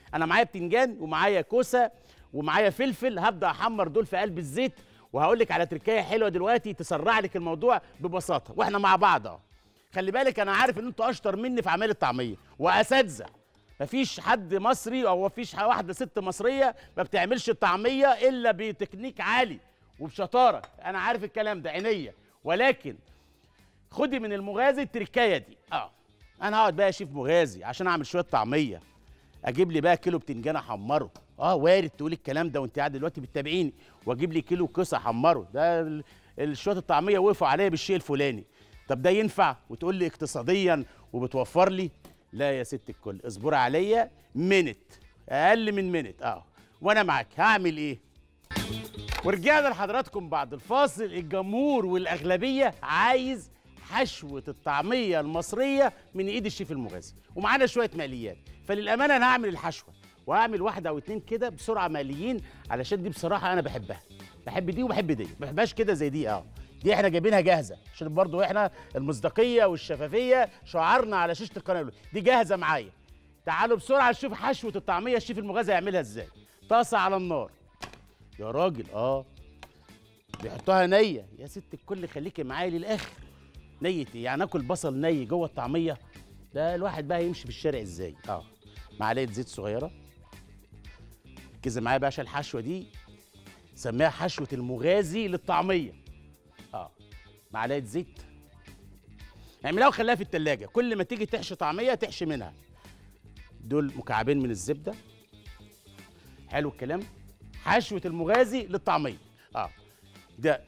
انا معايا بتنجان ومعايا كوسه ومعايا فلفل هبدا احمر دول في قلب الزيت وهقول لك على تركايه حلوه دلوقتي تسرع لك الموضوع ببساطه واحنا مع بعض اهو خلي بالك انا عارف ان انتوا اشطر مني في اعمال الطعميه واساتذه مفيش حد مصري او مفيش واحده ست مصريه ما بتعملش الطعميه الا بتكنيك عالي وبشطاره انا عارف الكلام ده عينيا ولكن خدي من المغازي التركايه دي اه انا هقعد بقى اشيف مغازي عشان اعمل شويه طعميه اجيب لي بقى كيلو بتنجان احمره اه وارد تقول الكلام ده وانت قاعد دلوقتي بتتابعيني واجيب لي كيلو كوسه احمره ده ال- ال- شويه الطعميه وقفوا عليا بالشيء الفلاني طب ده ينفع وتقول لي اقتصاديا وبتوفر لي لا يا ست الكل اصبر عليا منت اقل من منت اه وانا معاك هعمل ايه ورجعنا لحضراتكم بعد الفاصل الجمهور والاغلبيه عايز حشوه الطعميه المصريه من ايد الشيف المغازي ومعانا شويه مقليات فللامانه انا هعمل الحشوه وهعمل واحده او اتنين كده بسرعه مقليين علشان دي بصراحه انا بحبها بحب دي وبحب دي ما بحبهاش كده زي دي اه دي احنا جايبينها جاهزه عشان برضو احنا المصداقيه والشفافيه شعارنا على شاشه القناه الأولى. دي جاهزه معايا تعالوا بسرعه نشوف حشوه الطعميه الشيف المغازي هيعملها ازاي طاسه على النار يا راجل اه بيحطوها نيه يا ست الكل خليكي معايا للاخر نية ايه يعني اكل بصل ني جوه الطعميه ده الواحد بقى يمشي في الشارع ازاي اه معلقه زيت صغيره ركزي معايا بقى عشان الحشوه دي سميها حشوه المغازي للطعميه اه معلقه زيت اعملها وخليها في التلاجة كل ما تيجي تحشي طعميه تحشي منها دول مكعبين من الزبده حلو الكلام حشوه المغازي للطعميه اه ده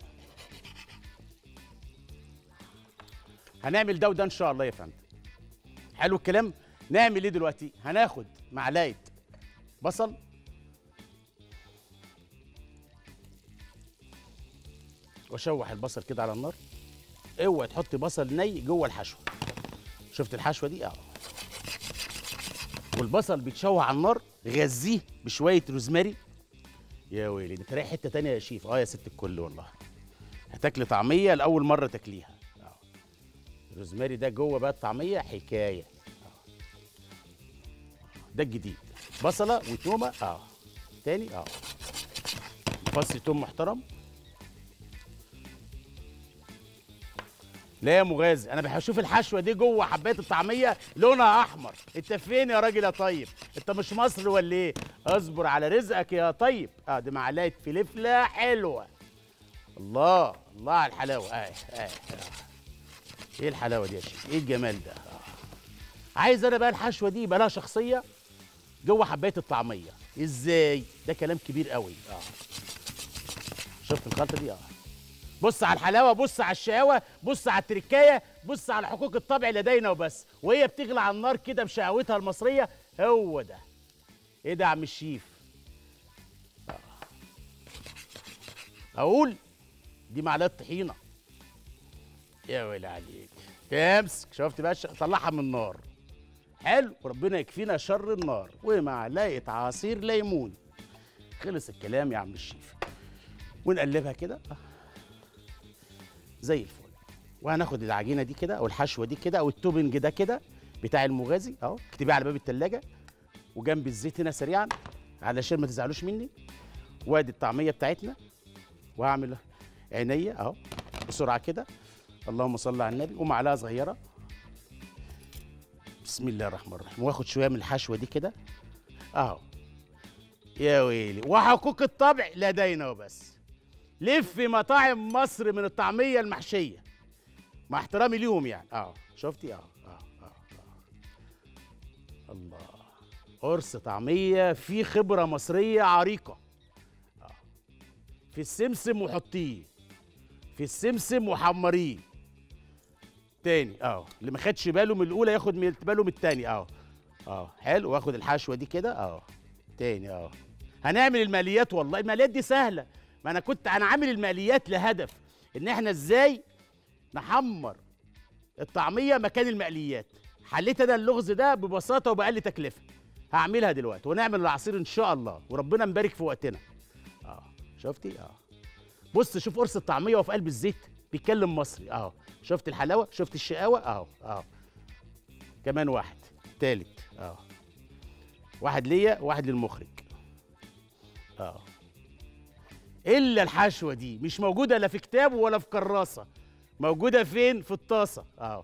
هنعمل ده وده ان شاء الله يا فندم حلو الكلام نعمل ايه دلوقتي هناخد معلقه بصل واشوح البصل كده على النار اوعى تحطي بصل ني جوه الحشوه شفت الحشوه دي اه والبصل بيتشوح على النار غذيه بشويه روزماري يا ويلي انت رايح حته تانية يا شيف اه يا ست الكل والله هتاكلي طعميه لاول مره تاكليها اه الروزماري ده جوه بقى الطعميه حكايه آه. ده الجديد بصله وتومه اه تاني اه فص توم محترم لا يا مغازي انا بشوف الحشوه دي جوه حبايه الطعميه لونها احمر انت فين يا راجل يا طيب انت مش مصر ولا ايه اصبر على رزقك يا طيب اه دي معلقه فلفله حلوه الله الله على الحلاوه اه اه اه ايه الحلاوه دي يا شيخ ايه الجمال ده آه. عايز انا بقى الحشوه دي يبقى لها شخصيه جوه حبايه الطعميه ازاي ده كلام كبير قوي اه شفت الخلطه دي اه بص على الحلاوه بص على الشقاوه بص على التركايه بص على حقوق الطبع لدينا وبس وهي بتغلى على النار كده بشقاوتها المصريه هو ده ايه ده يا عم الشيف آه. اقول دي معلقه طحينه يا ويلي عليك تمسك شفت بقى الش- طلعها من النار حلو وربنا يكفينا شر النار ومعلقه عصير ليمون خلص الكلام يا عم الشيف ونقلبها كده زي الفل وهناخد العجينه دي كده او الحشوه دي كده او التوبنج ده كده بتاع المغازي اهو اكتبيه على باب التلاجة وجنب الزيت هنا سريعا علشان ما تزعلوش مني وادي الطعميه بتاعتنا وهعمل عينيا اهو بسرعه كده اللهم صل على النبي ومعلقه صغيره بسم الله الرحمن الرحيم واخد شويه من الحشوه دي كده اهو يا ويلي وحقوق الطبع لدينا وبس لف مطاعم مصر من الطعميه المحشيه مع احترامي ليهم يعني اه شفتي اه اه اه, آه. الله قرص طعميه فيه خبره مصريه عريقه آه. في السمسم وحطيه في السمسم وحمريه تاني اه اللي ما خدش باله من الاولى ياخد من باله من التاني اه اه حلو واخد الحشوه دي كده اه تاني اه هنعمل الماليات والله الماليات دي سهله ما انا كنت انا عامل الماليات لهدف ان احنا ازاي نحمر الطعميه مكان المقليات حليت انا اللغز ده ببساطه وباقل تكلفه هعملها دلوقتي ونعمل العصير ان شاء الله وربنا مبارك في وقتنا اه شفتي اه بص شوف قرص الطعميه وفي قلب الزيت بيتكلم مصري اه شفت الحلاوه شفت الشقاوه اهو اه كمان واحد تالت اه واحد ليا وواحد للمخرج اه الا الحشوه دي مش موجوده لا في كتاب ولا في كراسه موجوده فين في الطاسه اه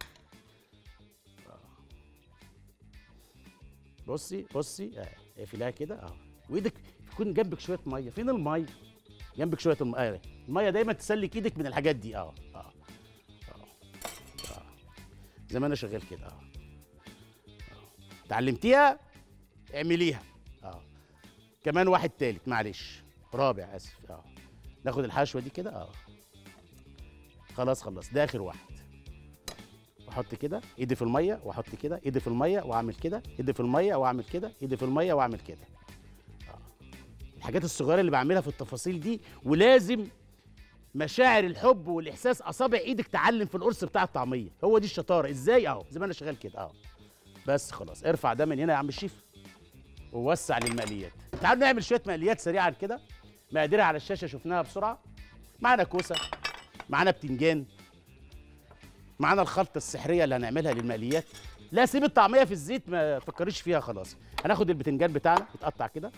بصي بصي اه اقفلها كده اه وايدك يكون جنبك شويه ميه فين الميه جنبك شويه الميه آه. الميه دايما تسلك ايدك من الحاجات دي اه اه اه, آه. زي ما انا شغال كده اه آه. اتعلمتيها اعمليها اه كمان واحد تالت معلش رابع اسف اه ناخد الحشوه دي كده اه خلاص خلاص ده اخر واحد واحط كده ايدي في الميه واحط كده ايدي في الميه واعمل كده ايدي في الميه واعمل كده ايدي في الميه واعمل كده آه. الحاجات الصغيره اللي بعملها في التفاصيل دي ولازم مشاعر الحب والاحساس اصابع ايدك تعلم في القرص بتاع الطعميه هو دي الشطاره ازاي اهو زي ما انا شغال كده اهو بس خلاص ارفع ده من هنا يا عم الشيف ووسع للمقليات تعالوا نعمل شويه مقليات سريعا كده مقاديرها على الشاشه شفناها بسرعه معانا كوسه معانا بتنجان معانا الخلطه السحريه اللي هنعملها للمقليات لا سيب الطعميه في الزيت ما تفكريش فيها خلاص هناخد البتنجان بتاعنا يتقطع كده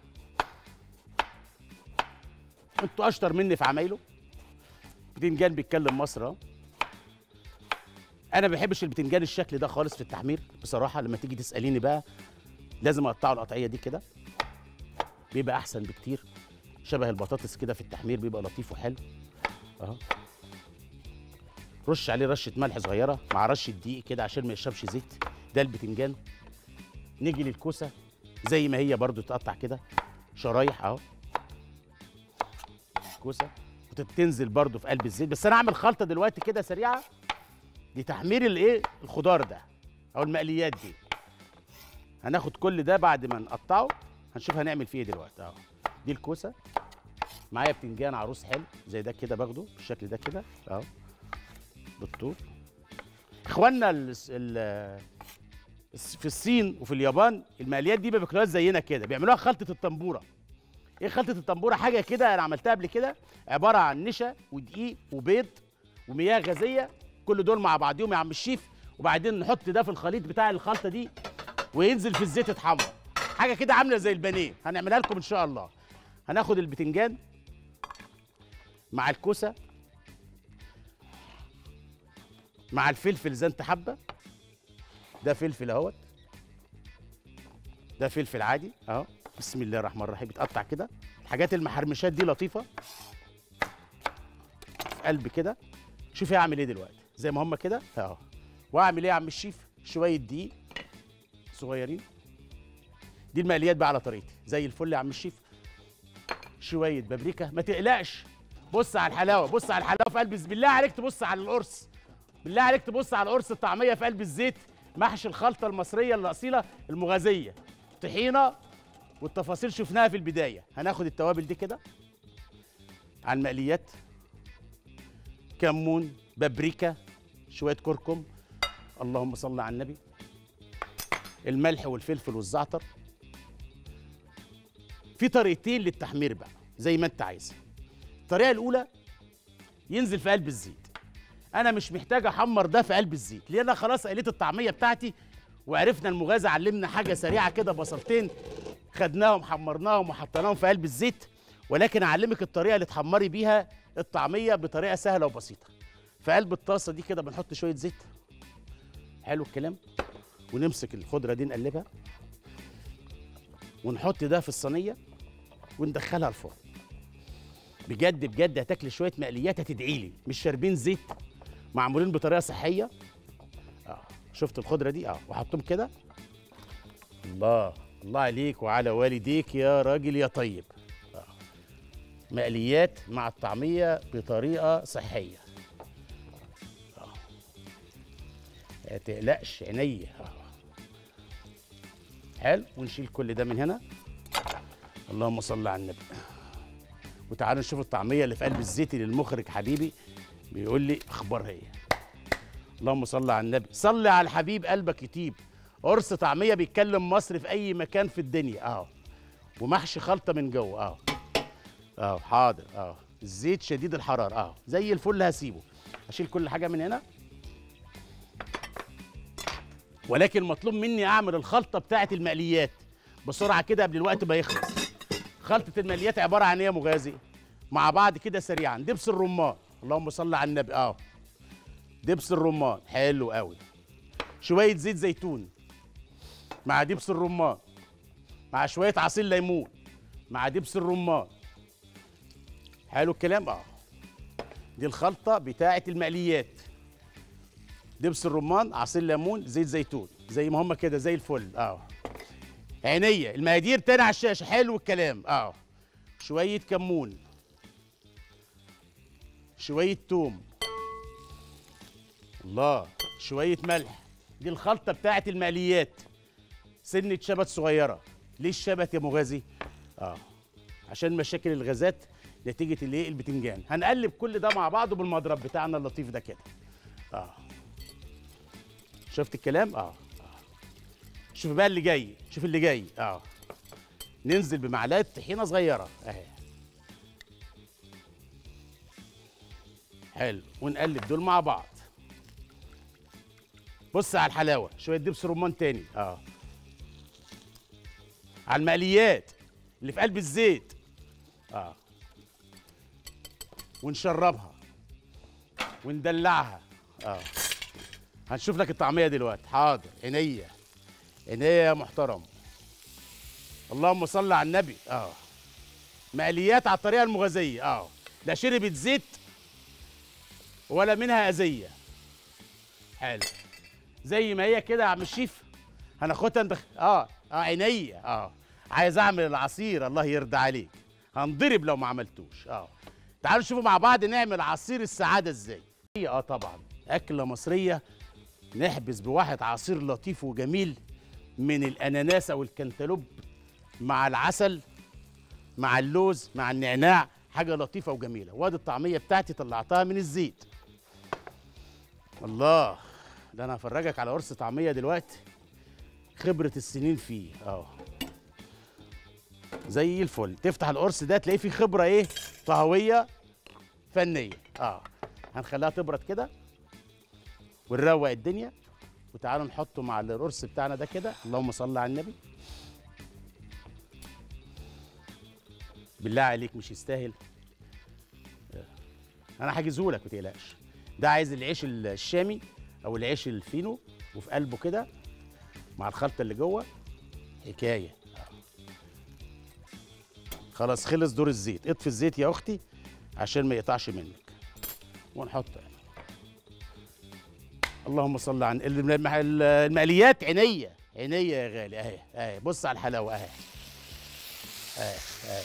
انتوا اشطر مني في عمايله بتنجان بيتكلم مصر اهو انا ما بحبش البتنجان الشكل ده خالص في التحمير بصراحه لما تيجي تساليني بقى لازم اقطعه القطعيه دي كده بيبقى احسن بكتير شبه البطاطس كده في التحمير بيبقى لطيف وحلو اهو رش عليه رشه ملح صغيره مع رشه دقيق كده عشان ما يشربش زيت ده البتنجان نيجي للكوسه زي ما هي برضو تقطع كده شرايح اهو كوسه وتنزل برضو في قلب الزيت بس انا اعمل خلطه دلوقتي كده سريعه لتحمير الايه الخضار ده او المقليات دي هناخد كل ده بعد ما نقطعه هنشوف هنعمل فيه ايه دلوقتي اهو دي الكوسه معايا بتنجان عروس حلو زي ده كده باخده بالشكل ده كده اهو بالطول اخواننا ال ال في الصين وفي اليابان المقليات دي ما بياكلوهاش زينا كده بيعملوها خلطه الطنبوره ايه خلطه الطنبوره حاجه كده انا عملتها قبل كده عباره عن نشا ودقيق وبيض ومياه غازيه كل دول مع بعضيهم يا عم الشيف وبعدين نحط ده في الخليط بتاع الخلطه دي وينزل في الزيت يتحمر حاجه كده عامله زي البانيه هنعملها لكم ان شاء الله هناخد البتنجان مع الكوسه مع الفلفل زي انت حابه ده فلفل اهوت ده فلفل عادي اهو بسم الله الرحمن الرحيم بيتقطع كده الحاجات المحرمشات دي لطيفه في قلب كده شوفي هعمل ايه دلوقتي زي ما هم كده اهو واعمل ايه يا عم الشيف شويه دقيق صغيرين دي المقليات بقى على طريقتي زي الفل يا عم الشيف شويه بابريكا ما تقلقش بص على الحلاوه بص على الحلاوه في قلب الز- بالله عليك تبص على القرص بالله عليك تبص على القرص الطعميه في قلب الزيت محشي الخلطه المصريه الاصيله المغازيه طحينه والتفاصيل شفناها في البدايه هناخد التوابل دي كده على المقليات كمون بابريكا شويه كركم اللهم صل على النبي الملح والفلفل والزعتر في طريقتين للتحمير بقى زي ما انت عايز الطريقه الاولى ينزل في قلب الزيت انا مش محتاج احمر ده في قلب الزيت لان انا خلاص قليت الطعميه بتاعتي وعرفنا المغازه علمنا حاجه سريعه كده بصلتين خدناهم حمرناهم وحطيناهم في قلب الزيت ولكن اعلمك الطريقه اللي تحمري بيها الطعميه بطريقه سهله وبسيطه في قلب الطاسه دي كده بنحط شويه زيت حلو الكلام ونمسك الخضره دي نقلبها ونحط ده في الصينيه وندخلها الفرن بجد بجد هتاكلي شويه مقليات هتدعي لي مش شاربين زيت معمولين بطريقه صحيه اه شفت الخضره دي اه وحطهم كده الله الله عليك وعلى والديك يا راجل يا طيب آه. مقليات مع الطعميه بطريقه صحيه آه. ما تقلقش عينيا آه. حلو ونشيل كل ده من هنا اللهم صل على النبي وتعالوا نشوف الطعميه اللي في قلب الزيت للمخرج حبيبي بيقول لي اخبارها ايه اللهم صل على النبي صلي على الحبيب قلبك يطيب قرص طعميه بيتكلم مصر في اي مكان في الدنيا اهو ومحشي خلطه من جوه اهو اهو حاضر اهو الزيت شديد الحراره اهو زي الفل هسيبه اشيل كل حاجه من هنا ولكن مطلوب مني اعمل الخلطه بتاعه المقليات بسرعه كده قبل الوقت ما يخلص خلطه الماليات عباره عن ايه يا مغازي مع بعض كده سريعا دبس الرمان اللهم صل على النبي اه دبس الرمان حلو قوي شويه زيت زيتون مع دبس الرمان مع شويه عصير ليمون مع دبس الرمان حلو الكلام اه دي الخلطه بتاعه المقليات دبس الرمان عصير ليمون زيت زيتون زي ما هم كده زي الفل اه عينيا المقادير تاني على الشاشه حلو الكلام اه شويه كمون شويه توم الله شويه ملح دي الخلطه بتاعه المقليات سنه شبت صغيره ليه الشبت يا مغازي اه عشان مشاكل الغازات نتيجه الايه البتنجان هنقلب كل ده مع بعضه بالمضرب بتاعنا اللطيف ده كده اه شفت الكلام اه, آه. شوف بقى اللي جاي شوف اللي جاي اه ننزل بمعلقه طحينه صغيره اهي حلو ونقلب دول مع بعض بص على الحلاوه شويه دبس رمان تاني اه على المقليات اللي في قلب الزيت اه ونشربها وندلعها اه هنشوف لك الطعميه دلوقتي حاضر عينيا عينيا يا محترم اللهم صل على النبي اه مقليات على الطريقه المغازيه اه لا شربت زيت ولا منها اذيه حلو زي ما هي كده يا عم الشيف هناخدها ندخ... اه اه عينيا اه عايز اعمل العصير الله يرضى عليك هنضرب لو ما عملتوش اه تعالوا نشوفوا مع بعض نعمل عصير السعاده ازاي اه طبعا اكله مصريه نحبس بواحد عصير لطيف وجميل من الاناناس او الكنتالوب مع العسل مع اللوز مع النعناع حاجه لطيفه وجميله وادي الطعميه بتاعتي طلعتها من الزيت الله ده انا هفرجك على قرص طعميه دلوقتي خبره السنين فيه اه زي الفل تفتح القرص ده تلاقيه فيه خبره ايه طهويه فنيه اه هنخليها تبرد كده ونروق الدنيا وتعالوا نحطه مع القرص بتاعنا ده كده اللهم صل على النبي بالله عليك مش يستاهل انا حاجزه لك ما تقلقش ده عايز العيش الشامي او العيش الفينو وفي قلبه كده مع الخلطه اللي جوه حكايه خلاص خلص دور الزيت اطفي الزيت يا اختي عشان ما يقطعش منك ونحط اللهم صل على الم- المقليات عينيا عينيا يا غالي اهي اهي بص على الحلاوه اهي اهي اهي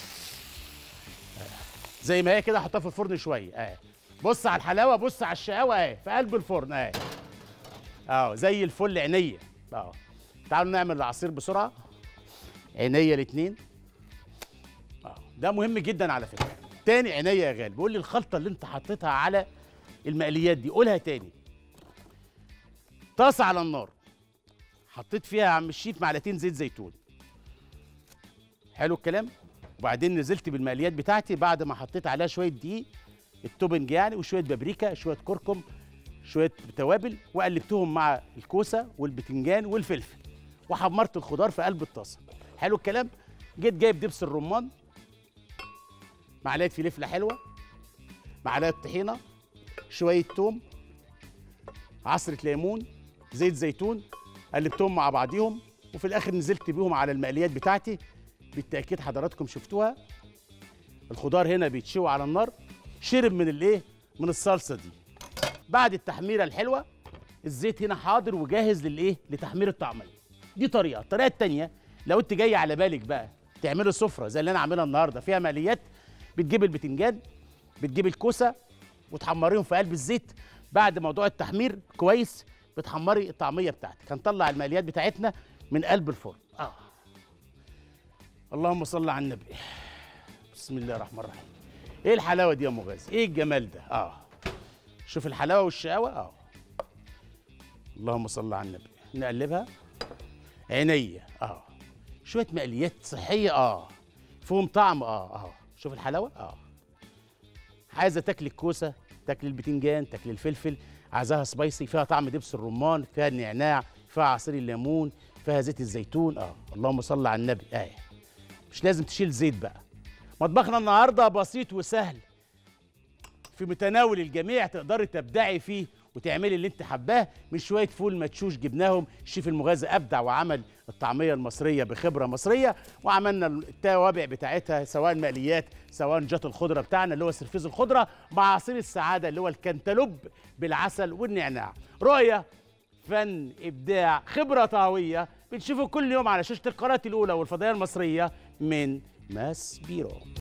زي ما هي كده احطها في الفرن شويه اهي بص على الحلاوه بص على الشقاوه اهي في قلب الفرن اهي اه زي الفل عينيا اه تعالوا نعمل العصير بسرعه عينيا الاثنين اه ده مهم جدا على فكره تاني عينيا يا غالي بيقول لي الخلطه اللي انت حطيتها على المقليات دي قولها تاني طاسه على النار حطيت فيها يا عم الشيف معلقتين زيت زيتون حلو الكلام وبعدين نزلت بالمقليات بتاعتي بعد ما حطيت عليها شويه دقيق التوبنج يعني وشويه بابريكا شويه كركم شويه توابل وقلبتهم مع الكوسه والبتنجان والفلفل وحمرت الخضار في قلب الطاسه حلو الكلام جيت جايب دبس الرمان معلقه فلفله حلوه معلقه طحينه شويه توم عصره ليمون زيت زيتون قلبتهم مع بعضيهم وفي الاخر نزلت بيهم على المقليات بتاعتي بالتاكيد حضراتكم شفتوها الخضار هنا بيتشوي على النار شرب من الايه من الصلصه دي بعد التحميره الحلوه الزيت هنا حاضر وجاهز للايه لتحمير الطعميه دي طريقه الطريقه التانية لو انت جاي على بالك بقى تعملي سفره زي اللي انا عاملها النهارده فيها مقليات بتجيب البتنجان بتجيب الكوسه وتحمريهم في قلب الزيت بعد موضوع التحمير كويس بتحمري الطعميه بتاعتك هنطلع المقليات بتاعتنا من قلب الفرن اه اللهم صل على النبي بسم الله الرحمن الرحيم ايه الحلاوه دي يا ام غازي ايه الجمال ده اه شوف الحلاوه والشقاوه اه اللهم صل على النبي نقلبها عينيا اه شويه مقليات صحيه اه فيهم طعم اه اه شوف الحلاوه اه عايزه تاكل الكوسه تاكل البتنجان تاكل الفلفل عايزاها سبايسي فيها طعم دبس الرمان فيها النعناع فيها عصير الليمون فيها زيت الزيتون اه اللهم صل على النبي اهي مش لازم تشيل زيت بقى مطبخنا النهارده بسيط وسهل في متناول الجميع تقدري تبدعي فيه وتعملي اللي انت حباه مش شويه فول مدشوش جبناهم الشيف المغازي ابدع وعمل الطعميه المصريه بخبره مصريه وعملنا التوابع بتاعتها سواء مقليات سواء جات الخضره بتاعنا اللي هو سرفيز الخضره مع عصير السعاده اللي هو الكنتالوب بالعسل والنعناع رؤيه فن ابداع خبره طهويه بنشوفه كل يوم على شاشه القناه الاولى والفضائيه المصريه من ماس بيرو